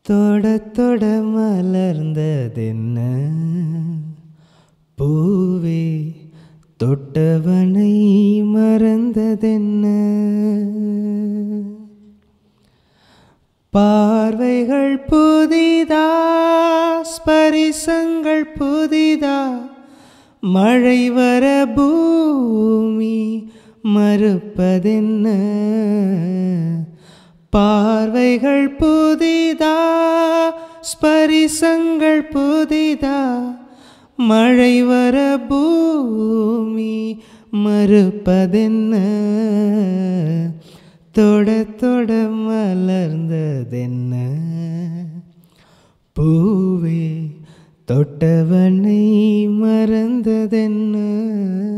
தொட தொட மலர்ந்ததென்ன பூவே தொட்டவனை மறந்ததென்ன பார்வைகள் புதிதா ஸ்பரிசங்கள் புதிதா மழை வர பூமி மறுப்பதென்ன பார்வைகள் புதிதா ஸ்பரிசங்கள் புதிதா மழை வர பூமி மறுப்பதென்ன தொட தொட மலர்ந்ததென்ன பூவே தொட்டவனை மறந்ததென்ன